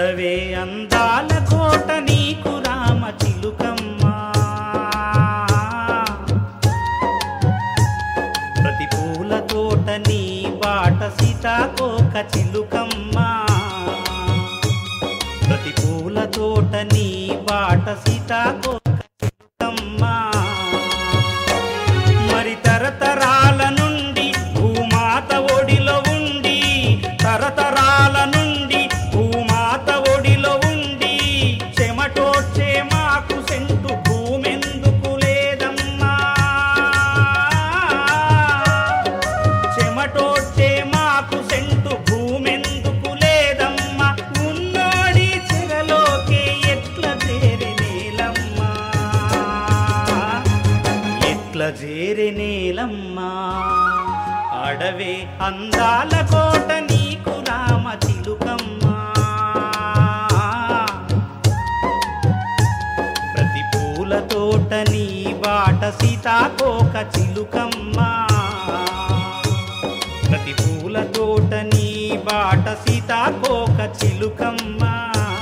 అడవే అందాల కోట నీకు రామ చిలుకమ్మా ప్రతి పూల తోట నీ బాట సీతాకోక చిలుకమ్మా ప్రతి పూల తోట నీ బాట సీతాకోక చిలుకమ్మా మరి తరతరాల నుండి భూమాత ఒడిలో ఉండి తరతరాల నుండి భూమాత ఒడిలో ఉండి చెమటోడ్చే మాకు సెంటు భూమెందుకు లేదమ్మా చెమటోడ్చే మాకు సెంటు భూమెందుకు లేదమ్మా ఉన్నోడి చెరలోకే ఎట్ల చేరి నేలమ్మా ఎట్ల చేరి నేలమ్మా అడవే అందాల కోట నీకు రామ చిలుకమ్మా ప్రతి పూల తోట నీ బాట సీతాకోక చిలుకమ్మా ప్రతి పూల తోట నీ బాట సీతాకోక చిలుకమ్మా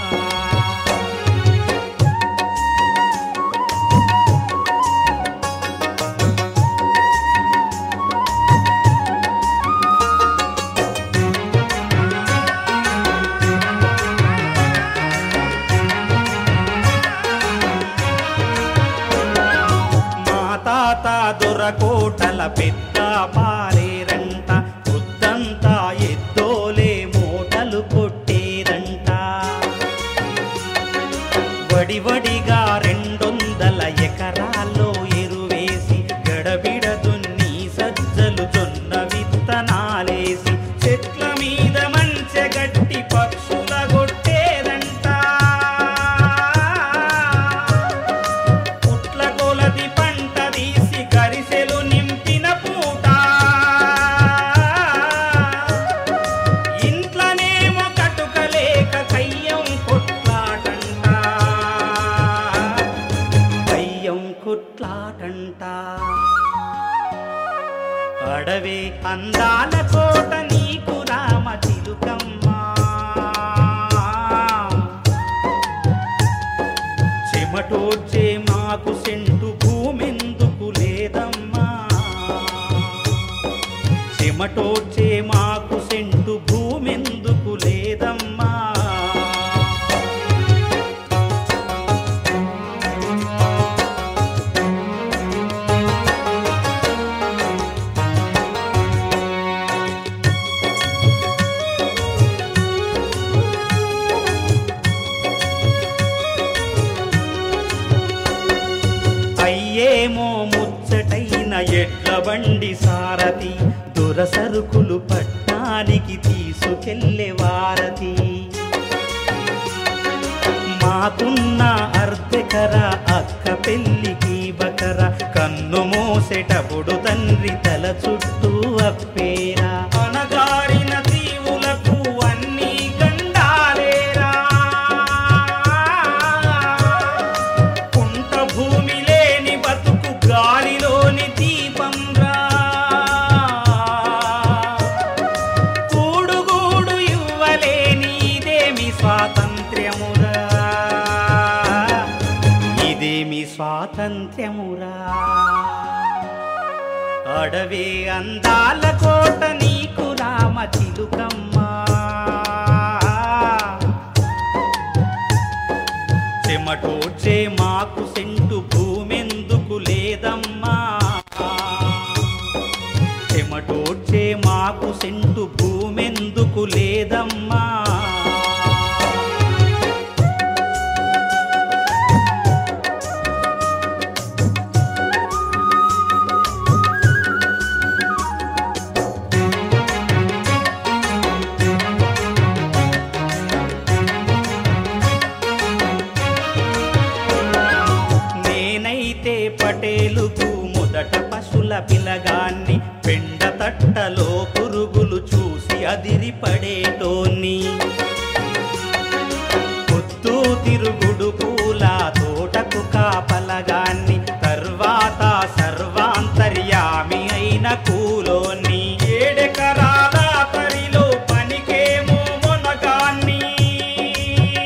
మా తాత దొరకోటల పెద్ద పారేరంట వృద్ధంతా ఎద్దోలే మూటలు కొట్టేరంట వడివడిగా రెండొందల ఎకరాల్లో ఎరువేసి గడబిడ దున్ని సజ్జలు జొన్న విత్తనాలేసి చెట్ల మీద మంచె గట్టి పక్షుల కొట్టేదంట పుట్ల కొలది పంట తీసి కరిసెలు నింపిన పూట ఇంట్లోనేమో కటుకలేక కయ్యం కొట్లాటంట కయ్యం కొట్లాటంట అడవే అందాల కోట నీకు రామ చిలుకమ్మా చెమటోడ్చే మాకు సెంటు భూమెందుకు లేదమ్మా చెమటోడ్చే మాకు సెంటు భూమెందుకు లేదమ్మా అయ్యేమో ముచ్చటైన ఎడ్ల బండి సారథి దురసరుకులు పట్నానికి తీసుకెళ్ళే వారథి మాకున్న అర్ధకర అక్క పెళ్ళికి బకర కన్ను మోసేటప్పుడు తండ్రి తల చుట్టూ అప్పేరా అనగారిన తీవులకు అన్నీ గండాలేరా కుంట భూమి లేని బతుకు గాలిలోని దీపంరా కూడుగూడు ఇవ్వలేని ఇదేమి స్వాతంత్ర్యమురా ఇదేమి స్వాతంత్ర్యమురా అడవే అందాల కోట నీకు రామ చిలుకమ్మా చెమటోడ్చే మాకు సెంటు భూమెందుకు లేదమ్మా చెమటోడ్చే మాకు సెంటు భూమెందుకు లేదమ్మా నేనైతే పటేలుకు మొదట పశుల పిలగాన్ని పెండ తట్టలో పురుగులు చూసి అదిరిపడేటోన్ని పొత్తు తిరుగుడు పూల తోటకు కాపలగాన్ని తర్వాత సర్వాంతర్యామి అయిన కూలోని ఏడెకరాల తరిలో పనికేమో మొనగాన్ని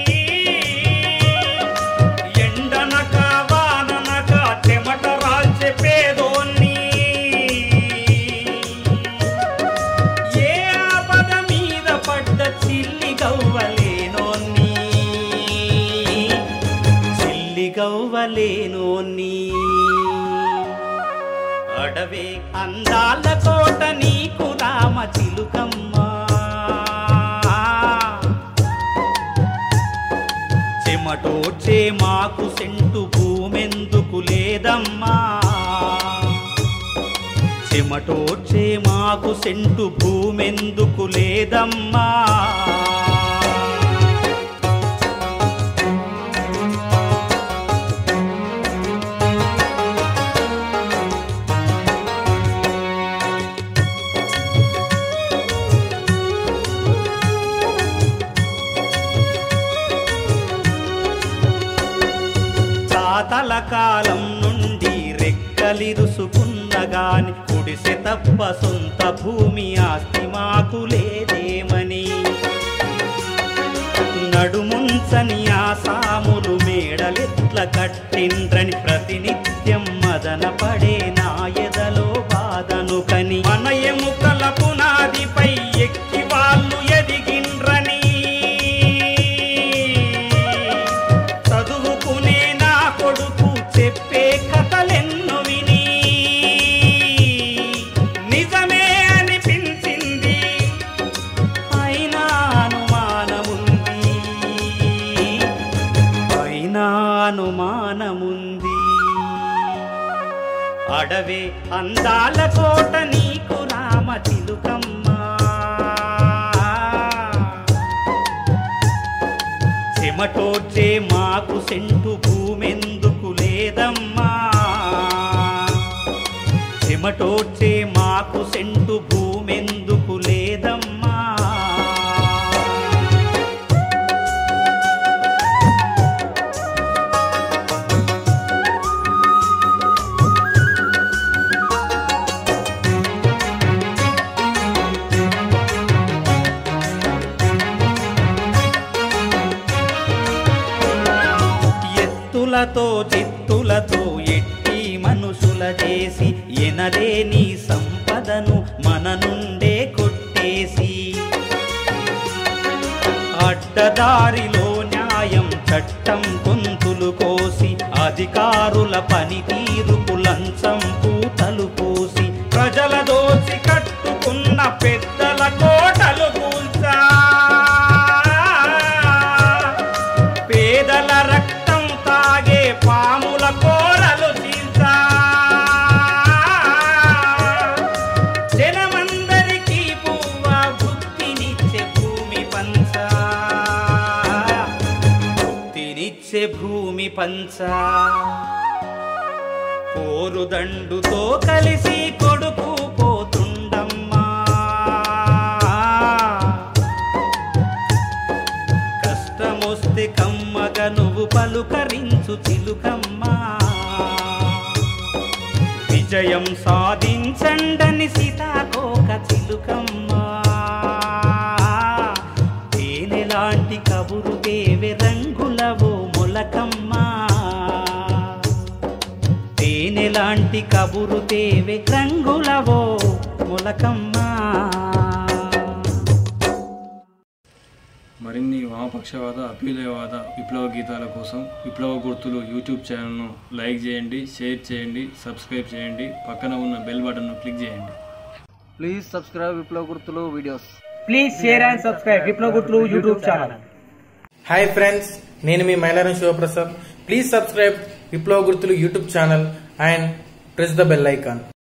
లేనోన్ని అడవే అందాల కోట నీకు రామ చిలుకమ్మా చెమటోడ్చే మాకు సెంటు భూమెందుకు లేదమ్మా చెమటోడ్చే మాకు సెంటు భూమెందుకు లేదమ్మా తాతల కాలం నుండి రెక్కలిరుసుకున్న గాని కుడిసె తప్ప సొంత భూమి ఆస్తి మాకు లేదేమని నడుముంచని ఆ సాములు మేడలెట్ల కట్టిండ్రని ప్రతినిత్యం మదన పడే నా ఎదలో బాధను కని మన ఎముకల పునాదిపై ఎక్కి వాళ్ళు ఎదిగిండ్రని చదువుకునే నా కొడుకు చెప్పే కథలెన్ను విని నిజమే అనిపించింది అయినా అనుమానముంది అయినా అనుమానముంది అడవే అందాల కోట నీకు రామ చిలుకమ్మా చెమటోడ్చే మాకు సెంటు భూమెందుకు లేదమ్మా చెమటోడ్చే మాకు సెంటు భూమెందుకు లేదమ్మా ఎత్తులతో చిత్తులతో ఎట్టి మనుషుల చేసి ఎనలేని సంపదను మన నుండే కొట్టేసి అడ్డదారిలో న్యాయం చట్టం గొంతులు కోసి అధికారుల పనితీరుకు లంచం పూతలు పూసి ప్రజల దోచి కట్టుకున్న పెద్దల కోటలు కూల్చా పేదల రక్తం తాగే పాముల కోరలు చీల్చా జనమందరికీ పువ్వ భుక్తినిచ్చే భూమి పంచ భుక్తినిచ్చే భూమి పంచ పోరుదండుతో కలిసి కొడుకు పోతుండమ్మా కష్టమొస్తే కమ్మగా నువ్వు పలుకరించు చిలుకమ్మా విజయం సాధించండని సీతాకోక చిలుకమ్మా తేనెలాంటి కబురు దేవె రంగులవో మొలకమ్మా తేనెలాంటి కబురు దేవె రంగులవో మొలకమ్మా మరిన్ని వామపక్షవాద అభ్యుదయవాద విప్లవ గీతాల కోసం విప్లవ గుర్తులు యూట్యూబ్ ఛానల్ను లైక్ చేయండి షేర్ చేయండి సబ్స్క్రైబ్ చేయండి పక్కన ఉన్న బెల్ బటన్ను క్లిక్ చేయండి please subscribe Viplava Gurthulu videos please share and subscribe Viplava Gurthulu YouTube channel hi friends నేను మీ Mylaram Shivaprasad please subscribe Viplava Gurthulu YouTube channel and press the bell icon